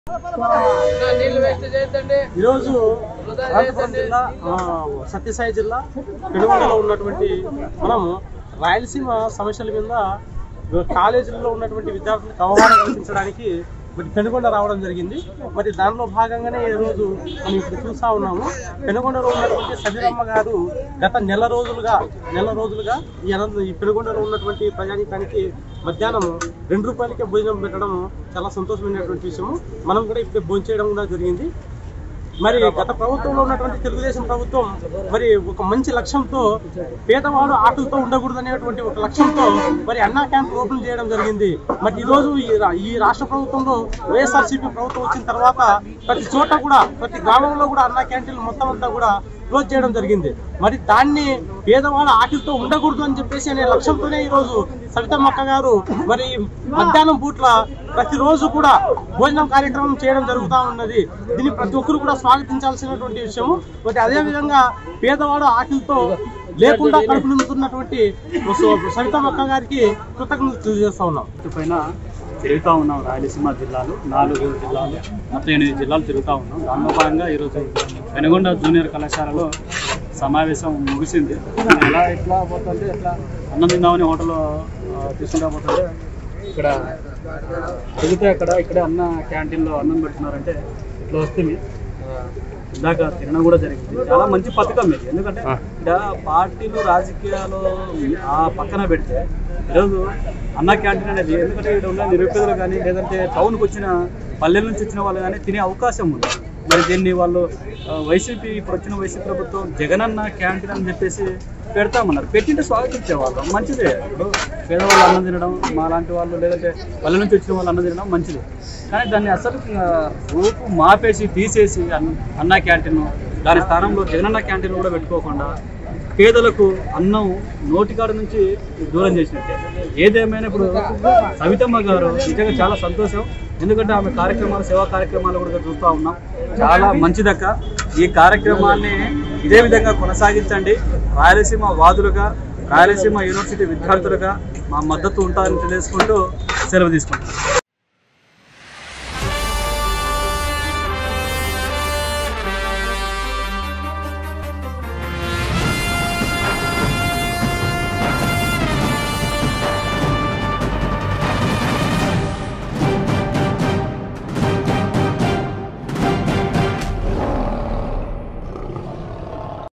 నీళ్ళు వేస్ట్ చేయొద్దండి ఈరోజు అనంతపురం జిల్లా ఆ, సత్యసాయి జిల్లా పెనుగొండలో ఉన్నటువంటి మనము రాయలసీమ సమస్యల మీద కాలేజీల్లో ఉన్నటువంటి విద్యార్థులకు అవగాహన కల్పించడానికి మరి పెనుగొండ రావడం జరిగింది మరి దానిలో భాగంగానే ఈ రోజు మనం ఇప్పుడు చూస్తా ఉన్నాము పెనుగొండలో ఉన్నటువంటి సబిరమ్మ గారు గత నెల రోజులుగా నెల రోజులుగా ఈ అనంత ఈ పెనుగొండలో ఉన్నటువంటి ప్రజానీకానికి మధ్యాహ్నం రెండు రూపాయలకే భోజనం పెట్టడం చాలా సంతోషమైనటువంటి విషయము మనం కూడా ఇప్పుడు భోజనం చేయడం కూడా జరిగింది మరి గత ప్రభుత్వంలో ఉన్నటువంటి తెలుగుదేశం ప్రభుత్వం మరి ఒక మంచి లక్ష్యంతో పేదవాడు ఆకలితో ఉండకూడదు అనేటువంటి ఒక లక్ష్యంతో మరి అన్నా క్యాంప్ ఓపెన్ చేయడం జరిగింది మరి ఈ రోజు ఈ రా- ఈ రాష్ట్ర ప్రభుత్వంలో వైఎస్ఆర్సీపీ ప్రభుత్వం వచ్చిన తర్వాత ప్రతి చోట కూడా ప్రతి గ్రామంలో కూడా అన్నా క్యాంటీన్లు మొత్తం అంతా కూడా క్లోజ్ చేయడం జరిగింది మరి దాన్ని పేదవాడు ఆకలితో ఉండకూడదు అని చెప్పేసి అనే లక్ష్యంతోనే ఈ రోజు సవితమ్మక్క గారు మరి మధ్యాహ్నం పూట్ల ప్రతిరోజు కూడా భోజనం కార్యక్రమం చేయడం జరుగుతూ ఉన్నది దీన్ని ప్రతి ఒక్కరు కూడా స్వాగతించాల్సినటువంటి విషయము మరి అదే విధంగా పేదవాడు ఆకలితో లేకుండా కడుపు నింపుతున్నటువంటి సవితమ్మక్క గారికి కృతజ్ఞతలు తెలియజేస్తా ఉన్నాం పైన తిరుగుతూ ఉన్నాం రాయలసీమ జిల్లాలు నాలుగు జిల్లాలు మొత్తం ఎనిమిది జిల్లాలు తిరుగుతూ ఉన్నాం దానిలో భాగంగా ఈరోజు వెనగొండ జూనియర్ కళాశాలలో సమావేశం ముగిసింది ఎలా ఎట్లా పోతుంటే ఎట్లా అన్నం తిందామని హోటల్లో తీసుకుంటా పోతుంటే ఇక్కడ తిరిగితే అక్కడ ఇక్కడే అన్న క్యాంటీన్లో అన్నం పెడుతున్నారంటే ఇట్లా వస్తుంది ఇందాక తినడం కూడా జరిగింది చాలా మంచి పథకం ఇది ఎందుకంటే ఇక్కడ పార్టీలు రాజకీయాలు ఆ పక్కన పెడితే ఈరోజు అన్న క్యాంటీన్ అనేది ఎందుకంటే ఇక్కడ ఉన్న నిరుపేదలు కానీ లేదంటే టౌన్కి వచ్చిన పల్లెల నుంచి వచ్చిన వాళ్ళు కానీ తినే అవకాశం ఉంది మరి దీన్ని వాళ్ళు ఆ, వైసీపీ ఇప్పుడు వచ్చిన వైసీపీ ప్రభుత్వం జగనన్న క్యాంటీన్ అని చెప్పేసి పెడతామన్నారు పెట్టింటే స్వాగతించేవాళ్ళం మంచిదే ఇప్పుడు పేదవాళ్ళు అన్నం తినడం మా లాంటి వాళ్ళు లేదంటే పల్లె నుంచి వచ్చిన వాళ్ళు అన్నం తినడం మంచిదే కానీ దాన్ని అసలు ఆ, రూపు మాపేసి తీసేసి అన్న అన్న క్యాంటీన్ దాని స్థానంలో జగనన్న క్యాంటీన్ కూడా పెట్టుకోకుండా పేదలకు అన్నం నోటికాడ నుంచి దూరం చేసినట్టే ఏదేమైనా ఇప్పుడు సవితమ్మ గారు నిజంగా చాలా సంతోషం ఎందుకంటే ఆమె కార్యక్రమాలు సేవా కార్యక్రమాలు కూడా చూస్తూ ఉన్నాం చాలా మంచిదక్క ఈ కార్యక్రమాన్ని ఇదే విధంగా కొనసాగించండి రాయలసీమ వాదులుగా రాయలసీమ యూనివర్సిటీ విద్యార్థులుగా మా మద్దతు ఉంటారని తెలియజేసుకుంటూ సెలవు తీసుకుంటాం